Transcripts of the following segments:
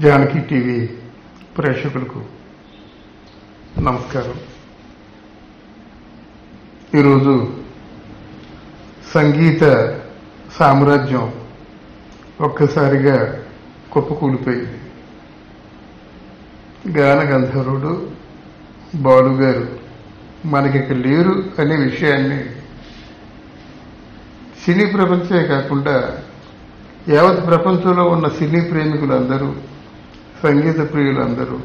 Janaki TV ప్రేక్షకులకు నమస్కారం ఈరోజు సంగీత సామ్రాజ్యం ఒక్కసారిగా కుప్పకూలిపోయింది గాన గంధర్వుడు బాలుగారు మనకిక లేరు అనే విషయాన్ని సినీ ప్రపంచమే కాకుండా యావత్ ప్రపంచంలో ఉన్న సినీ ప్రేమికులందరూ సంగీత ప్రియులందరూ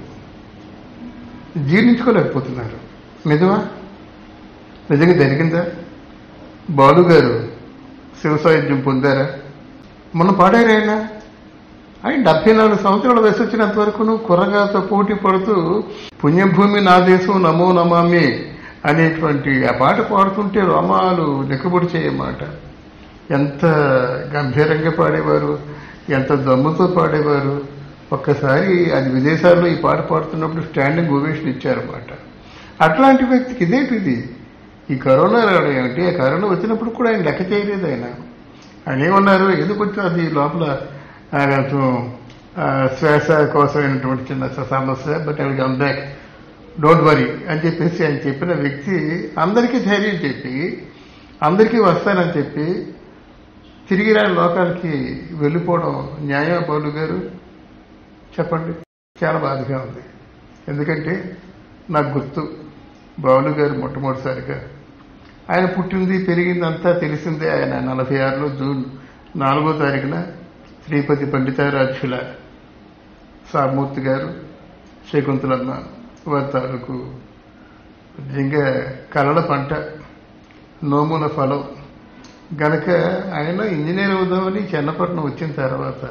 జీర్ణించుకోలేకపోతున్నారు నిజమా నిజంగా జరిగిందా బాలు గారు శివ సాహిత్యం పొందారా మొన్న పాడారు ఆయన ఆయన డెబ్బై నాలుగు సంవత్సరాల వయసు వచ్చినంత వరకు కుర్రగాతో పోటీ పడుతూ పుణ్యభూమి నా దేశం నమో నమామి అనేటువంటి ఆ పాట పాడుతుంటే రోమాలు లెక్కబడి చేయమాట ఎంత గంభీరంగా పాడేవారు ఎంత దమ్ముతో పాడేవారు ఒక్కసారి అది విదేశాల్లో ఈ పాట పాడుతున్నప్పుడు స్టాండింగ్ ఓవేషన్ ఇచ్చారన్నమాట అట్లాంటి వ్యక్తికి ఇదేంటిది ఈ కరోనా రావడం ఏమిటి ఆ కరోనా వచ్చినప్పుడు కూడా ఆయన లెక్క చేయలేదు ఆయన ఆయన ఏమన్నారు ఎందుకు వచ్చి అది లోపల ఆ, కొంచెం ఆ, శ్వాస కోసమైనటువంటి చిన్న సమస్య బట్ అవి కమ్ బ్యాక్ డోంట్ వరీ అని చెప్పేసి ఆయన చెప్పిన వ్యక్తి అందరికీ ధైర్యం చెప్పి అందరికీ వస్తానని చెప్పి తిరిగి రాని లోకాలకి వెళ్ళిపోవడం న్యాయం బాలు గారు చెప్పండి చాలా బాధగా ఉంది ఎందుకంటే నాకు గుర్తు బాలు గారు మొట్టమొదటిసారిగా ఆయన పుట్టింది పెరిగింది అంతా తెలిసిందే ఆయన నలభై ఆరులో జూన్ నాలుగో తారీఖున శ్రీపతి పండితారాధ్యుల సామూర్తి గారు శకుంతలమ్మ వారి తాలూకు నిజంగా కలల పంట నోముల ఫలం గనక ఆయన ఇంజనీర్ అవుదామని చెన్నపట్నం వచ్చిన తర్వాత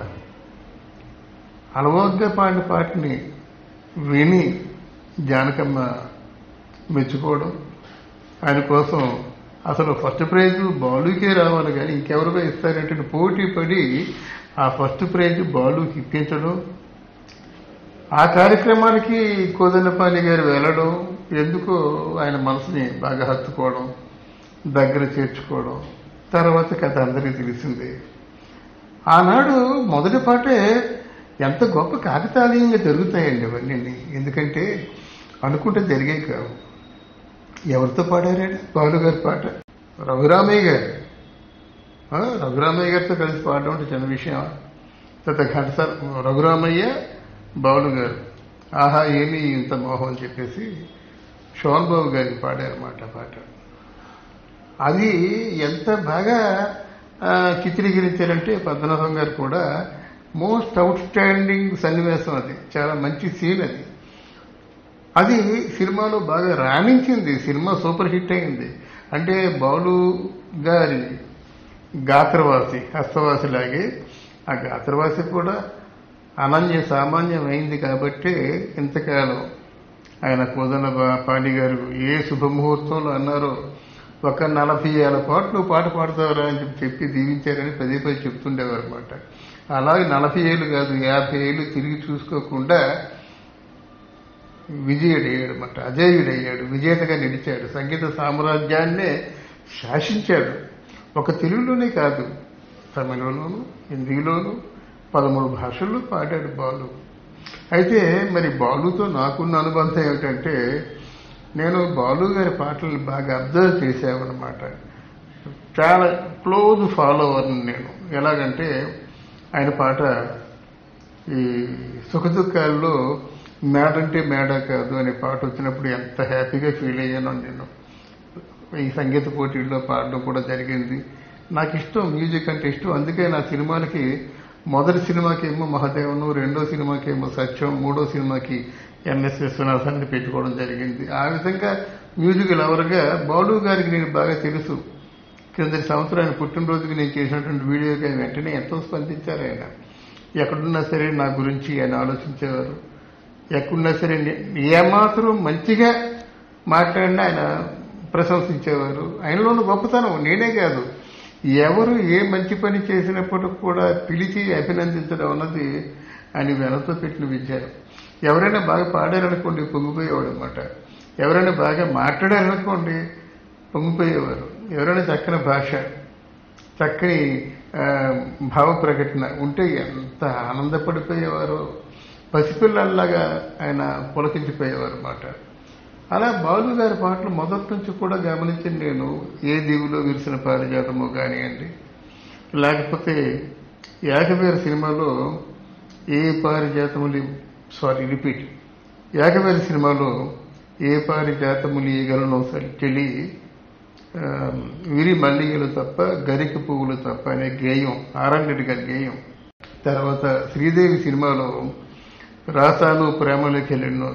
అలవోగ్గా పాడిన పాటని విని జానకమ్మ మెచ్చుకోవడం ఆయన కోసం అసలు ఫస్ట్ ప్రైజ్ బాలుకే రావాలి కానీ ఇంకెవరికో ఇస్తారంటే పోటీ పడి ఆ ఫస్ట్ ప్రైజ్ బాలుకి ఇప్పించడం ఆ కార్యక్రమానికి కోదన్నపాలి గారు వెళ్ళడం ఎందుకో ఆయన మనసుని బాగా హత్తుకోవడం దగ్గర చేర్చుకోవడం తర్వాత కథ అందరికీ తెలిసిందే ఆనాడు మొదటి పాటే ఎంత గొప్ప కాకతాళీయంగా జరుగుతాయండి ఇవన్నీ ఎందుకంటే అనుకుంటే జరిగే కావు ఎవరితో పాడారండి బాలు గారి పాట రఘురామయ్య గారు ఆ, రఘురామయ్య గారితో కలిసి పాడడం అంటే చిన్న విషయం తర్వాత ఘంటసాల రఘురామయ్య బాలు గారు ఆహా ఏమి ఇంత మోహం అని చెప్పేసి శోభన్ బాబు గారికి పాడారన్నమాట ఆ పాట అది ఎంత బాగా ఆ, చిత్రీకరించారంటే పద్మనాభం గారు కూడా మోస్ట్ అవుట్ స్టాండింగ్ సన్నివేశం అది చాలా మంచి సీన్ అది అది సినిమాలో బాగా రాణించింది సినిమా సూపర్ హిట్ అయింది అంటే బాలు గారి గాత్రవాసి హస్తవాసి లాగే ఆ గాత్రవాసి కూడా అనన్య సామాన్యం అయింది కాబట్టి ఇంతకాలం ఆయన కోదన పాడి గారు ఏ శుభముహూర్తంలో అన్నారో ఒక నలభై ఏళ్ళ పాటు నువ్వు పాట పాడతావురా అని చెప్పి చెప్పి దీవించారని పదే పదే చెప్తుండేవారు అనమాట అలాగే నలభై ఏళ్ళు కాదు యాభై ఏళ్ళు తిరిగి చూసుకోకుండా విజయుడయ్యాడు అనమాట అజేయుడయ్యాడు విజేతగా నిలిచాడు సంగీత సామ్రాజ్యాన్నే శాసించాడు ఒక తెలుగులోనే కాదు తమిళలోను హిందీలోను పదమూడు భాషల్లో పాడాడు బాలు అయితే మరి బాలుతో నాకున్న అనుబంధం ఏమిటంటే నేను బాలు గారి పాటలు బాగా అబ్జర్వ్ చేశామన్నమాట చాలా క్లోజ్ ఫాలోవర్ని నేను ఎలాగంటే ఆయన పాట ఈ సుఖదుఖాల్లో మేడంటే మేడ కాదు అనే పాట వచ్చినప్పుడు ఎంత హ్యాపీగా ఫీల్ అయ్యానో నేను ఈ సంగీత పోటీల్లో పాడడం కూడా జరిగింది నాకు ఇష్టం మ్యూజిక్ అంటే ఇష్టం అందుకే నా సినిమాలకి మొదటి సినిమాకి ఏమో మహదేవను రెండో సినిమాకి ఏమో సత్యం మూడో సినిమాకి ఎంఎస్ విశ్వనాథాన్ని పెట్టుకోవడం జరిగింది ఆ విధంగా మ్యూజిక్ లవర్గా బాలు గారికి నేను బాగా తెలుసు క్రిందటి సంవత్సరం ఆయన పుట్టినరోజుకి నేను చేసినటువంటి వీడియోకి ఆయన వెంటనే ఎంతో స్పందించారు ఆయన ఎక్కడున్నా సరే నా గురించి ఆయన ఆలోచించేవారు ఎక్కడున్నా సరే నే- ఏమాత్రం మంచిగా మాట్లాడినా ఆయన ప్రశంసించేవారు ఆయనలోని గొప్పతనం నేనే కాదు ఎవరు ఏ మంచి పని చేసినప్పుడు కూడా పిలిచి అభినందించడం అన్నది ఆయన వెనతో పెట్టిన విద్యారం ఎవరైనా బాగా పాడారనుకోండి పొంగిపోయేవాడు అనమాట ఎవరైనా బాగా మాట్లాడారనుకోండి పొంగిపోయేవారు ఎవరైనా చక్కని భాష చక్కని ఆ, భావ ప్రకటన ఉంటే ఎంత ఆనందపడిపోయేవారో పసిపిల్లల్లాగా ఆయన పులకించిపోయేవారు అన్నమాట అలా బాలు గారి పాటలు మొదటి నుంచి కూడా గమనించిన నేను ఏ దీవులో విరిసిన పారిజాతము కానివ్వండి లేకపోతే ఏకవీర సినిమాలో ఏ పారిజాతములు సారీ రిపీట్ ఏకవీర సినిమాలో ఏ పారిజాతములు ఈగలను చెలి ఆ, విరి మల్లిగలు తప్ప గరిక పువ్వులు తప్ప అనే గేయం ఆరంగడి గారి గేయం తర్వాత శ్రీదేవి సినిమాలో రాసాను ప్రేమలోకి వెళ్ళినో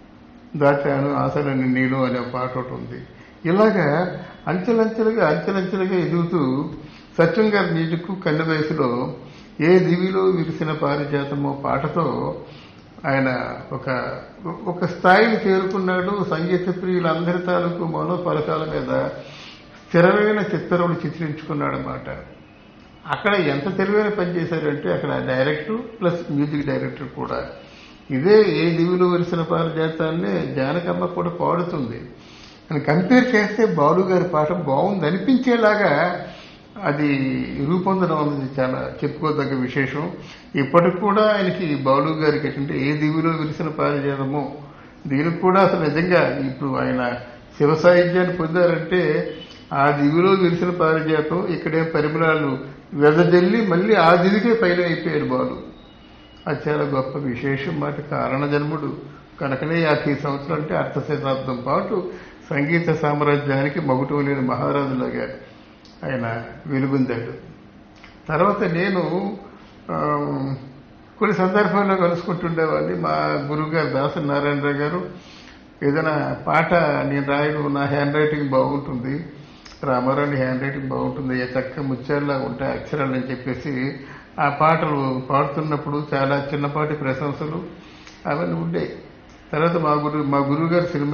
దాచాను ఆశలని నీలో అనే ఒక పాట ఒకటి ఉంది ఇలాగా అంచెలంచెలుగా అంచెలంచెలుగా ఎదుగుతూ సత్యం గారి మ్యూజిక్ కన్ను వయసులో ఏ దివిలో విరిసిన పారిజాతమో పాటతో ఆయన ఒక ఒక స్థాయిని చేరుకున్నాడు సంగీత ప్రియులందరి తాలూకు మనోఫలకాల మీద స్థిరమైన చిత్రములు చిత్రించుకున్నాడు అన్నమాట అక్కడ ఎంత తెలివైన పని చేశారంటే అక్కడ డైరెక్టర్ ప్లస్ మ్యూజిక్ డైరెక్టర్ కూడా ఇదే ఏ దివిలో వెలిసిన పారిజాతాన్ని జానకమ్మ కూడా పాడుతుంది అని కంపేర్ చేస్తే బాలు గారి పాట బాగుంది అనిపించేలాగా అది రూపొందడం అనేది చాలా చెప్పుకోదగ్గ విశేషం ఇప్పటికి కూడా ఆయనకి బాలు గారికి అంటే ఏ దివిలో వెలిసిన పారిజాతమో దీనికి కూడా అసలు నిజంగా ఇప్పుడు ఆయన శివ సాహిత్యాన్ని పొందారంటే ఆ దివిలో విరిసిన పారిజాతం ఇక్కడే పరిమళాలు వెదజల్లి మళ్ళీ ఆ దివికే పైన అయిపోయాడు బాలు అది చాలా గొప్ప విశేషం మాట కారణ జన్ముడు కనుకనే యాభై సంవత్సరాలు అంటే అర్ధ శతాబ్దం పాటు సంగీత సామ్రాజ్యానికి మగుటం లేని మహారాజులాగా ఆయన వెలుగొందాడు తర్వాత నేను ఆ, కొన్ని సందర్భాల్లో కలుసుకుంటుండేవాడిని మా గురువుగారు దాస నారాయణరావు గారు ఏదైనా పాట నేను రాయడం నా హ్యాండ్ రైటింగ్ బాగుంటుంది రామారావు హ్యాండ్ రైటింగ్ బాగుంటుంది ఏ చక్క ముత్యాల్లా ఉంటాయి అక్షరాలు అని చెప్పేసి ఆ పాటలు పాడుతున్నప్పుడు చాలా చిన్నపాటి ప్రశంసలు అవన్నీ ఉండేవి తర్వాత మా గురు మా గురువు గారి సినిమా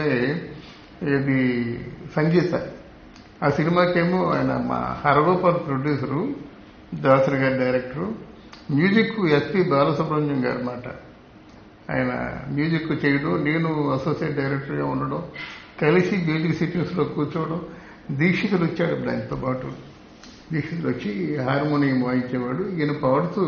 ఇది సంగీత ఆ సినిమాకేమో ఆయన మా హరగోపాల్ ప్రొడ్యూసరు దాసరి గారి డైరెక్టరు మ్యూజిక్ ఎస్పి బాలసుబ్రహ్మణ్యం గారు అన్నమాట ఆయన మ్యూజిక్ చేయడం నేను అసోసియేట్ డైరెక్టర్గా ఉండడం కలిసి మ్యూజిక్ సిట్టింగ్స్లో కూర్చోవడం దీక్షితులు వచ్చాడు ఇప్పుడు ఆయనతో పాటు దీక్షితులు వచ్చి హార్మోనియం వాయించేవాడు ఈయన పాడుతూ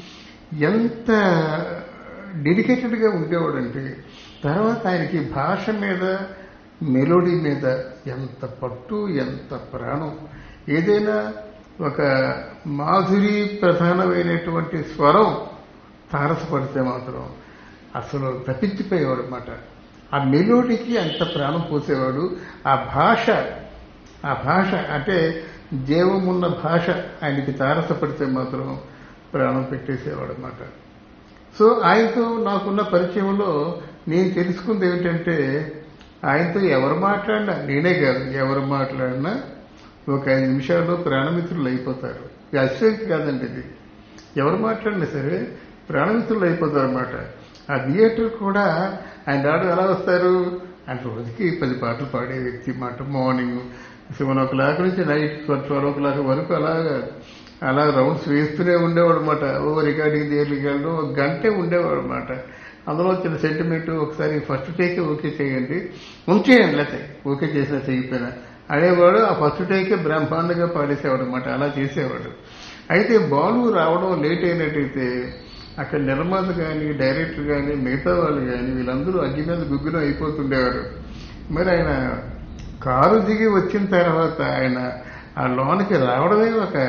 ఎంత డెడికేటెడ్గా ఉండేవాడంటే తర్వాత ఆయనకి భాష మీద మెలోడీ మీద ఎంత పట్టు ఎంత ప్రాణం ఏదైనా ఒక మాధురి ప్రధానమైనటువంటి స్వరం తారసపడితే మాత్రం అసలు తప్పించిపోయేవాడు అనమాట ఆ మెలోడీకి అంత ప్రాణం పోసేవాడు ఆ భాష ఆ భాష అంటే జీవమున్న భాష ఆయనకి తారసపడితే మాత్రం ప్రాణం పెట్టేసేవాడు అనమాట సో ఆయనతో నాకున్న పరిచయంలో నేను తెలుసుకుంది ఏమిటంటే ఆయనతో ఎవరు మాట్లాడినా నేనే కాదు ఎవరు మాట్లాడినా ఒక ఐదు నిమిషాల్లో ప్రాణమిత్రులు అయిపోతారు ఇది అశ్వకి కాదండి ఇది ఎవరు మాట్లాడినా సరే ప్రాణమిత్రులు అయిపోతారు అనమాట ఆ థియేటర్ కూడా ఆయన రాడు ఎలా వస్తారు ఆయన రోజుకి పది పాటలు పాడే వ్యక్తి మాట మార్నింగ్ సెవెన్ ఓ క్లాక్ నుంచి నైట్ ట్వెల్వ్ ఓ క్లాక్ వరకు అలాగా అలా రౌండ్స్ వేస్తూనే ఉండేవాడు అనమాట ఓ రికార్డింగ్ దగ్గరికి వెళ్ళడం ఒక గంటే ఉండేవాడు అనమాట అందులో చిన్న సెంటిమెంట్ ఒకసారి ఫస్ట్ టేకే ఓకే చేయండి ఉంచేయండి లేకపోతే ఓకే చేసినా చేయకపోయినా అనేవాడు ఆ ఫస్ట్ టేకే బ్రహ్మాండంగా పాడేసేవాడు అనమాట అలా చేసేవాడు అయితే బాలు రావడం లేట్ అయినట్టయితే అక్కడ నిర్మాత కానీ డైరెక్టర్ కానీ మిగతా వాళ్ళు కానీ వీళ్ళందరూ అగ్గి మీద గుగ్గులం అయిపోతుండేవారు మరి ఆయన కారు దిగి వచ్చిన తర్వాత ఆయన ఆ లోనికి రావడమే ఒక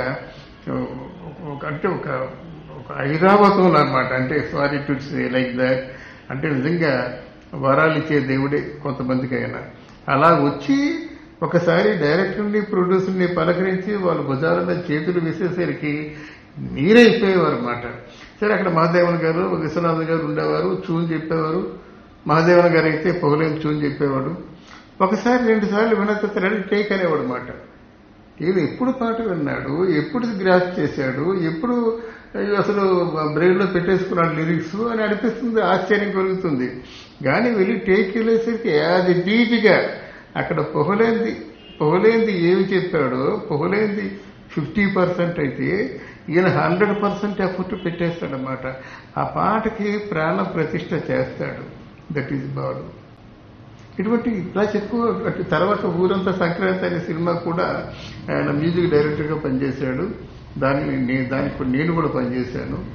ఒక- అంటే ఒక ఒక ఐరావతం అనమాట అంటే sorry to say like that అంటే నిజంగా వరాలు ఇచ్చే దేవుడే కొంతమందికి అయినా అలా వచ్చి ఒకసారి డైరెక్టర్ని ప్రొడ్యూసర్ని పలకరించి వాళ్ళ భుజాల మీద చేతులు వేసేసరికి మీరైపోయేవారు అనమాట సరే అక్కడ మహాదేవన్ గారు విశ్వనాథ్ గారు ఉండేవారు చూని చెప్పేవారు మహాదేవన్ గారు అయితే పొగలేం చూని చెప్పేవాడు ఒకసారి రెండు సార్లు వినత రెడీ టేక్ అనేవాడు అనమాట ఈయన ఎప్పుడు పాట విన్నాడు ఎప్పుడు గ్రాస్ చేశాడు ఎప్పుడు అయ్యో అసలు బ్రెయిన్ లో పెట్టేసుకున్నాడు లిరిక్స్ అని అనిపిస్తుంది ఆశ్చర్యం కలుగుతుంది కానీ వెళ్ళి టేక్ వెళ్ళేసరికి అది డీప్గా అక్కడ పొగలేంది పొగలేంది ఏమి చెప్పాడో పొగలేంది ఫిఫ్టీ పర్సెంట్ అయితే ఈయన హండ్రెడ్ పర్సెంట్ ఎఫర్ట్ పెట్టేస్తాడనమాట ఆ పాటకి ప్రాణ ప్రతిష్ట చేస్తాడు దట్ ఈజ్ బాడు ఇటువంటి ఇట్లా చెప్పుకో అటు తర్వాత ఊరంతా సంక్రాంతి అనే సినిమా కూడా ఆయన మ్యూజిక్ డైరెక్టర్గా పనిచేశాడు దాన్ని నేను దానికి కూడా నేను కూడా పనిచేశాను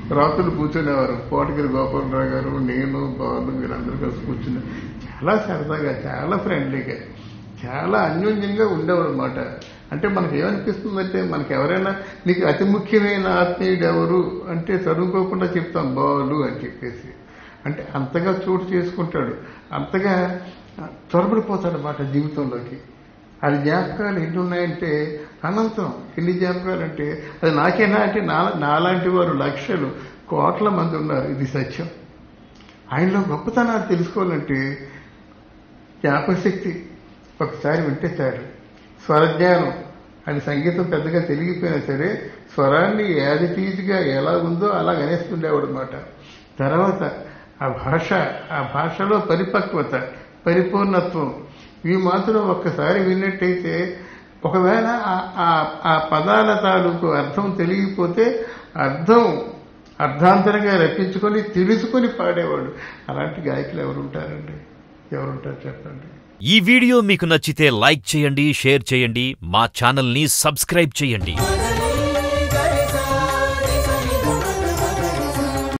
రాత్రులు కూర్చునేవారు కోటగిరి గోపాలరావు గారు నేను బాలు వీరందరూ కలిసి కూర్చునే చాలా సరదాగా చాలా ఫ్రెండ్లీగా చాలా అన్యోన్యంగా ఉండేవాడు అనమాట అంటే మనకి ఏమనిపిస్తుందంటే మనకి ఎవరైనా నీకు అతి ముఖ్యమైన ఆత్మీయుడు ఎవరు అంటే చదువుకోకుండా చెప్తాం బాలు అని చెప్పేసి అంటే అంతగా చోటు చేసుకుంటాడు అంతగా చొరబడిపోతాడు అన్నమాట జీవితంలోకి అది జ్ఞాపకాలు ఎన్ని ఉన్నాయంటే అనంతం ఎన్ని జ్ఞాపకాలు అంటే అది నాకేనా అంటే నా నాలాంటి వారు లక్షలు కోట్ల మంది ఉన్నారు ఇది సత్యం ఆయనలో గొప్పతనాలు తెలుసుకోవాలంటే జ్ఞాపకశక్తి ఒకసారి వింటే చాలు స్వరజ్ఞానం అని సంగీతం పెద్దగా తెలిగిపోయినా సరే స్వరాన్ని యాజిటీజ్గా ఎలా ఉందో అలా అనేస్తుండేవాడు అనమాట తర్వాత ఆ భాష ఆ భాషలో పరిపక్వత పరిపూర్ణత్వం ఇవి మాత్రం ఒక్కసారి విన్నట్టయితే ఒకవేళ ఆ- ఆ- ఆ పదాల తాలూకు అర్థం తెలియకపోతే అర్థం అర్ధాంతరంగా రప్పించుకొని తెలుసుకొని పాడేవాడు అలాంటి గాయకులు ఎవరుంటారండి ఎవరుంటారు చెప్పండి ఈ వీడియో మీకు నచ్చితే లైక్ చేయండి షేర్ చేయండి మా ఛానల్ని సబ్స్క్రైబ్ చేయండి